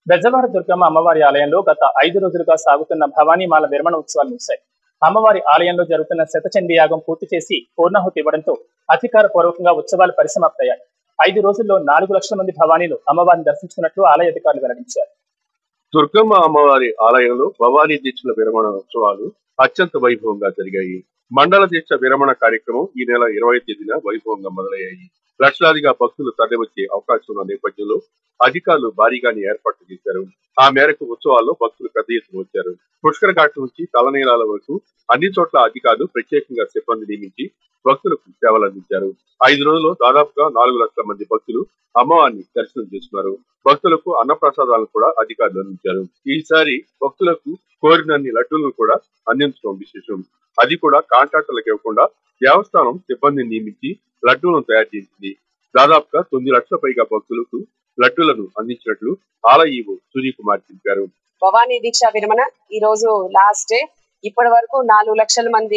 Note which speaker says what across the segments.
Speaker 1: బెజవాడ దుర్గమ్మ అమ్మవారి ఆలయంలో గత ఐదు రోజులుగా సాగుతున్న భవానీమాల విరమణ ఉత్సవాలు ముగిశాయి అమ్మవారి ఆలయంలో జరుగుతున్న శతచండీ యాగం పూర్తి చేసి పూర్ణాహుతి ఇవ్వడంతో అధికార పూర్వకంగా ఉత్సవాలు పరిసమాప్తయ్యాయి ఐదు రోజుల్లో నాలుగు లక్షల మంది భవానీలు అమ్మవారిని దర్శించుకున్నట్లు ఆలయ అధికారులు వెల్లడించారు
Speaker 2: దుర్గమ్మ అమ్మవారి ఆలయంలో భవానీ దీక్షల విరమణ ఉత్సవాలు అత్యంత వైభవంగా జరిగాయి మండల దీక్ష విరమణ కార్యక్రమం ఈ నెల ఇరవై తేదీన వైభవంగా మొదలయ్యాయి లక్షలాదిగా భక్తులు తరలివచ్చే అవకాశం ఉన్న నేపథ్యంలో అధికారులు భారీగానే ఏర్పాట్లు చేశారు ఆ మేరకు ఉత్సవాల్లో భక్తులు పెద్ద ఎత్తున వచ్చారు పుష్కర ఘాట్ నుంచి తలనీలాల వరకు అన్ని చోట్ల అధికారులు ప్రత్యేకంగా సిబ్బంది నియమించి భక్తులకు సేవలు అందించారు ఐదు రోజుల్లో దాదాపుగా నాలుగు లక్షల మంది భక్తులు అమ్మవారిని దర్శనం చేసుకున్నారు భక్తులకు అన్నప్రసాదాలను కూడా అధికారులు అందించారు ఈసారి భక్తులకు కోరినన్ని లడ్డూలను కూడా అందించడం విశేషం అది కూడా కాంట్రాక్టర్లకు ఇవ్వకుండా దేవస్థానం సిబ్బందిని నియమించి లడ్డూలను తయారు చేసింది దాదాపుగా తొమ్మిది లక్షల పైగా భక్తులకు లడ్డూలను అందించినట్లు ఆలయ ఈవో సూర్యకుమార్ తెలిపారు
Speaker 3: భవానీ దీక్ష విరమణ ఈ రోజు లాస్ట్ డే ఇప్పటి వరకు నాలుగు లక్షల మంది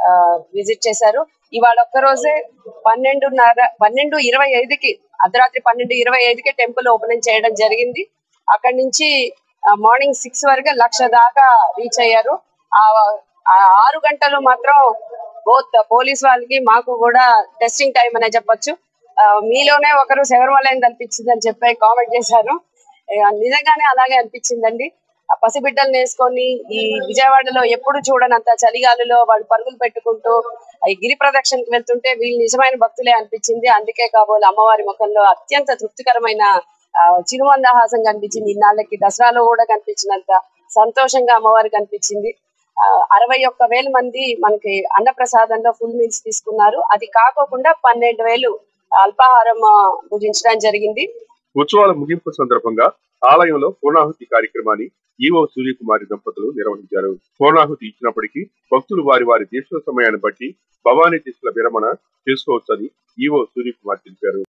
Speaker 3: విజిట్ చేశారు ఇవాళ ఒక్క రోజే పన్నెండున్నర పన్నెండు ఇరవై ఐదుకి అర్ధరాత్రి పన్నెండు ఇరవై ఐదుకి టెంపుల్ ఓపెనింగ్ చేయడం జరిగింది అక్కడి నుంచి మార్నింగ్ సిక్స్ వరకు లక్ష దాకా రీచ్ అయ్యారు ఆ ఆ ఆరు గంటలు మాత్రం బోత్ పోలీస్ వాళ్ళకి మాకు కూడా టెస్టింగ్ టైం అనే చెప్పొచ్చు ఆ, మీలోనే ఒకరు శబరిమలైన అనిపించింది అని చెప్పి కామెంట్ చేశారు ఏ, నిజంగానే అలాగే అనిపించిందండి ఆ పసిబిడ్డలు వేసుకొని ఈ విజయవాడలో ఎప్పుడు చూడనంత చలిగాలిలో వాళ్ళు పరుగులు పెట్టుకుంటూ ఈ గిరి ప్రదక్షిణకి వెళ్తుంటే వీళ్ళు నిజమైన భక్తులే అనిపించింది అందుకే కాబోలు అమ్మవారి ముఖంలో అత్యంత తృప్తికరమైన ఆ, చిరుమందహాసం కనిపించింది ఇన్నాళ్ళకి దసరాలో కూడా కనిపించినంత సంతోషంగా అమ్మవారి కనిపించింది ఆ, అరవై ఒక్క వేల మంది మనకి అన్నప్రసాదంలో ఫుల్ మీల్స్ తీసుకున్నారు అది కాకోకుండా పన్నెండు వేలు అల్పాహారం ఆ, భుజించడం జరిగింది
Speaker 2: ఉత్సవాల ముగింపు సందర్భంగా ఆలయంలో పూర్ణాహుతి కార్యక్రమాన్ని ఈవో సూర్యకుమారి దంపతులు నిర్వహించారు పూర్ణాహుతి ఇచ్చినప్పటికీ భక్తులు వారి వారి దీక్షల సమయాన్ని బట్టి భవానీ దీక్షల విరమణ చేసుకోవచ్చని ఈవో సూర్యకుమార్ తెలిపారు